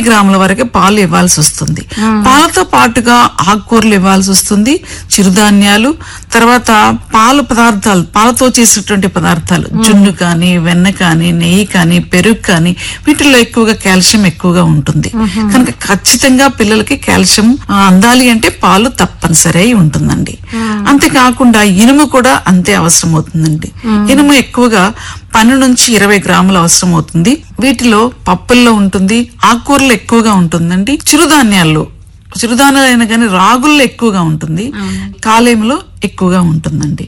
గ్రాముల వరకు పాలు ఇవ్వాల్సి వస్తుంది పాలతో పాటుగా ఆకుకూరలు ఇవ్వాల్సి వస్తుంది చిరుధాన్యాలు తర్వాత పాల పదార్థాలు పాలతో చేసినటువంటి పదార్థాలు జున్ను కానీ వెన్న కానీ నెయ్యి కానీ పెరుగు కానీ వీటిల్లో ఎక్కువగా కాల్షియం ఎక్కువగా ఉంటుంది కనుక ఖచ్చితంగా పిల్లలకి కాల్షియం ఆ, అందాలి అంటే పాలు తప్పనిసరి అయి ఉంటుందండి అంతేకాకుండా ఇనుము కూడా అంతే అవసరం అవుతుందండి ఇనుము ఎక్కువగా పన్నెండు నుంచి ఇరవై గ్రాములు అవసరం అవుతుంది వీటిలో పప్పుల్లో ఉంటుంది ఆకుకూరలు ఎక్కువగా ఉంటుందండి చిరుధాన్యాల్లో చిరుధాన్యాలు అయినా కానీ రాగుల్లో ఎక్కువగా ఉంటుంది కాలేయంలో ఎక్కువగా ఉంటుందండి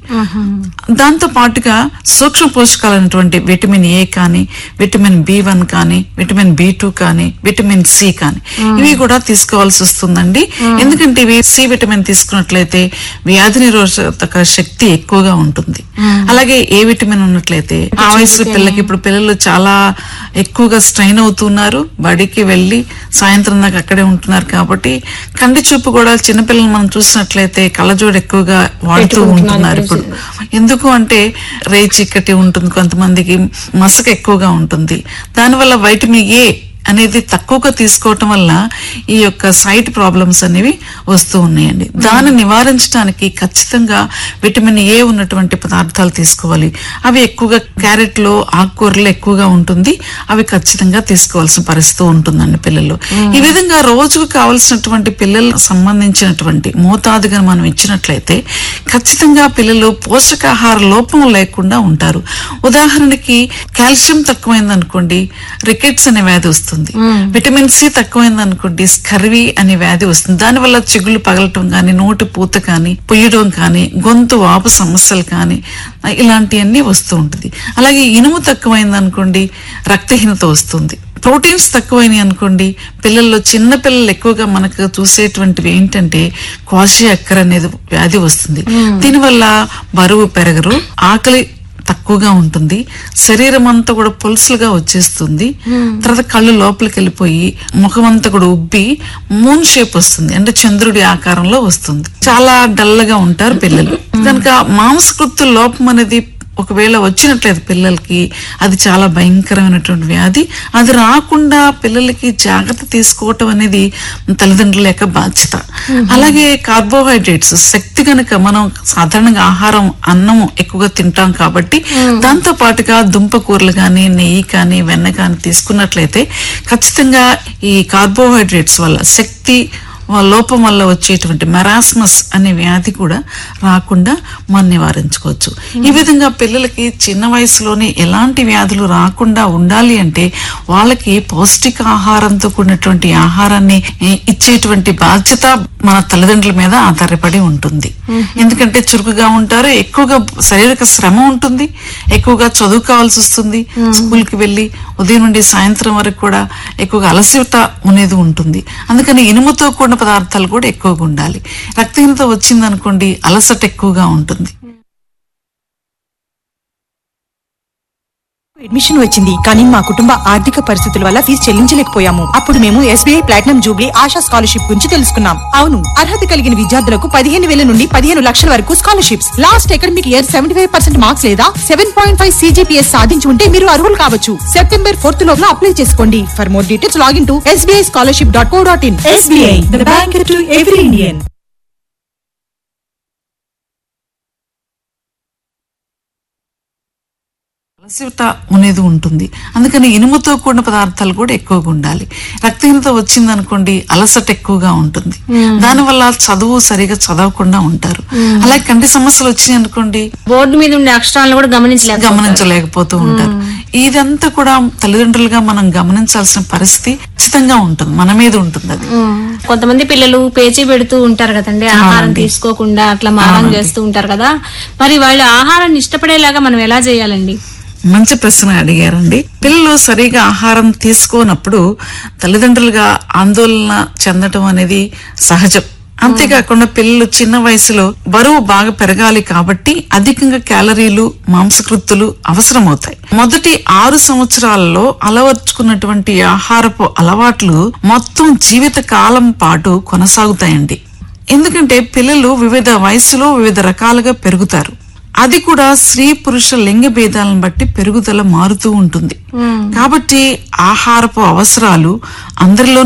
దాంతో పాటుగా సూక్ష్మ పోషకాలైనటువంటి విటమిన్ ఏ కానీ విటమిన్ బి వన్ కానీ విటమిన్ బి టూ కానీ విటమిన్ సి కానీ ఇవి కూడా తీసుకోవాల్సి వస్తుందండి ఎందుకంటే ఇవి సి విటమిన్ తీసుకున్నట్లయితే వ్యాధి నిరోధక శక్తి ఎక్కువగా ఉంటుంది అలాగే ఏ విటమిన్ ఉన్నట్లయితే ఆ వయసు పిల్లలకి ఇప్పుడు పిల్లలు చాలా ఎక్కువగా స్ట్రైన్ అవుతున్నారు బడికి వెళ్ళి సాయంత్రం దాకా అక్కడే ఉంటున్నారు కాబట్టి కంటి చూపు కూడా చిన్నపిల్లలు మనం చూసినట్లయితే కళ్ళజోడు ఎక్కువగా వాడుతూ ఉంటున్నారు ఇప్పుడు ఎందుకు అంటే రే చీకటి ఉంటుంది కొంతమందికి మసక ఎక్కువగా ఉంటుంది దానివల్ల వైటమిన్ ఏ అనేది తక్కువగా తీసుకోవటం వల్ల ఈ యొక్క సైట్ ప్రాబ్లమ్స్ అనేవి వస్తూ ఉన్నాయండి దాన్ని నివారించడానికి ఖచ్చితంగా విటమిన్ ఏ ఉన్నటువంటి పదార్థాలు తీసుకోవాలి అవి ఎక్కువగా క్యారెట్ లో ఆకుకూరలు ఎక్కువగా ఉంటుంది అవి ఖచ్చితంగా తీసుకోవాల్సిన పరిస్థితి ఉంటుందండి పిల్లలు ఈ విధంగా రోజుకు కావలసినటువంటి పిల్లలకు సంబంధించినటువంటి మోతాదుగా మనం ఇచ్చినట్లయితే ఖచ్చితంగా పిల్లలు పోషకాహార లోపం లేకుండా ఉంటారు ఉదాహరణకి కాల్షియం తక్కువైంది అనుకోండి రికెట్స్ అనే వ్యాధి వస్తుంది విటమిన్ సి తక్కువైంది అనుకోండి స్కర్వీ అనే వ్యాధి వస్తుంది దానివల్ల చిగుళ్ళు పగలటం కానీ నోటి పూత కానీ పొయ్యడం కానీ గొంతు వాపు సమస్యలు కానీ ఇలాంటివన్నీ వస్తూ ఉంటుంది అలాగే ఇనుము తక్కువైంది అనుకోండి రక్తహీనత వస్తుంది ప్రోటీన్స్ తక్కువైనాయి అనుకోండి పిల్లల్లో చిన్న పిల్లలు ఎక్కువగా మనకు చూసేటువంటివి ఏంటంటే క్వాషి అక్కర్ అనేది వ్యాధి వస్తుంది దీనివల్ల బరువు పెరగరు ఆకలి తక్కువగా ఉంటుంది శరీరం అంతా కూడా పులుసులుగా వచ్చేస్తుంది తర్వాత కళ్ళు లోపలికి వెళ్ళిపోయి ముఖం అంతా కూడా ఉబ్బి మూన్ షేప్ వస్తుంది అంటే చంద్రుడి ఆకారంలో వస్తుంది చాలా డల్ గా ఉంటారు పిల్లలు కనుక మాంసకృత్తు లోపం అనేది ఒకవేళ వచ్చినట్లయితే పిల్లలకి అది చాలా భయంకరమైనటువంటి వ్యాధి అది రాకుండా పిల్లలకి జాగ్రత్త తీసుకోవటం అనేది తల్లిదండ్రుల యొక్క బాధ్యత అలాగే కార్బోహైడ్రేట్స్ శక్తి కనుక మనం సాధారణంగా ఆహారం అన్నం ఎక్కువగా తింటాం కాబట్టి దాంతో పాటుగా దుంప కూరలు కానీ నెయ్యి కానీ వెన్న కానీ తీసుకున్నట్లయితే ఖచ్చితంగా ఈ కార్బోహైడ్రేట్స్ వల్ల శక్తి లోపం వల్ల వచ్చేటువంటి మెరాస్మస్ అనే వ్యాధి కూడా రాకుండా మనం నివారించుకోవచ్చు ఈ విధంగా పిల్లలకి చిన్న వయసులోనే ఎలాంటి వ్యాధులు రాకుండా ఉండాలి అంటే వాళ్ళకి పౌష్టిక ఆహారంతో కూడినటువంటి ఆహారాన్ని ఏ, ఇచ్చేటువంటి బాధ్యత మన తల్లిదండ్రుల మీద ఆధారపడి ఉంటుంది ఎందుకంటే చురుకుగా ఉంటారు ఎక్కువగా శారీరక శ్రమ ఉంటుంది ఎక్కువగా చదువుకోవాల్సి వస్తుంది స్కూల్ కి వెళ్ళి ఉదయం నుండి సాయంత్రం వరకు కూడా ఎక్కువగా అలసట అనేది ఉంటుంది అందుకని ఇనుముతో కూడిన పదార్థాలు కూడా ఎక్కువగా ఉండాలి రక్తహీనత వచ్చిందనుకోండి అలసట ఎక్కువగా ఉంటుంది అడ్మిషన్ వచ్చింది కానీ మా కుటుంబ ఆర్థిక పరిస్థితుల వల్ల ఫీజు చెల్లించలేకపోయాము అప్పుడు మేము SBI platinum jubilee Asha scholarship గురించి తెలుసుకున్నాం అవును అర్హత కలిగిన విద్యార్థులకు పదిహేను వేల నుండి పదిహేను లక్షల వరకు scholarships last academic year seventy five percent marks లేదా సెవెన్ పాయింట్ ఫైవ్ సీజీపీఎస్ సాధించి ఉంటే మీరు అర్హులు కావచ్చు సెప్టెంబర్ ఫోర్త్ లోపల అప్లై చేసుకోండి for more details login to SBI scholarship dot co dot in SBI the bank to every Indian అలసట అనేది ఉంటుంది అందుకని ఇనుముతో కూడిన పదార్థాలు కూడా ఎక్కువగా ఉండాలి రక్తహీనత వచ్చిందనుకోండి అలసట ఎక్కువగా ఉంటుంది దానివల్ల చదువు సరిగా చదవకుండా ఉంటారు అలాగే కంటి సమస్యలు వచ్చినాయి అనుకోండి బోర్డు మీద ఉండే అక్షరాలను కూడా గమనించలేదు గమనించలేకపోతూ ఉంటారు ఇదంతా కూడా తల్లిదండ్రులుగా మనం గమనించాల్సిన పరిస్థితి ఖచ్చితంగా ఉంటుంది మన మీద ఉంటుంది అది కొంతమంది పిల్లలు పేచీ పెడుతూ ఉంటారు కదండి ఆహారం తీసుకోకుండా అట్లా మారం చేస్తూ ఉంటారు కదా మరి వాళ్ళు ఆహారాన్ని ఇష్టపడేలాగా మనం ఎలా చేయాలండి మంచి ప్రశ్న అడిగారండి పిల్లలు సరిగా ఆహారం తీసుకోనప్పుడు తల్లిదండ్రులుగా ఆందోళన చెందటం అనేది సహజం అంతేకాకుండా పిల్లలు చిన్న వయసులో బరువు బాగా పెరగాలి కాబట్టి అధికంగా క్యాలరీలు మాంసకృత్తులు అవసరమవుతాయి మొదటి ఆరు సంవత్సరాలలో అలవర్చుకున్నటువంటి ఆహారపు అలవాట్లు మొత్తం జీవిత కాలం పాటు కొనసాగుతాయండి ఎందుకంటే పిల్లలు వివిధ వయసులో వివిధ రకాలుగా పెరుగుతారు అది కూడా స్త్రీ పురుష లింగ భేదాలను బట్టి పెరుగుదల మారుతూ ఉంటుంది కాబట్టి ఆహారపు అవసరాలు అందరిలో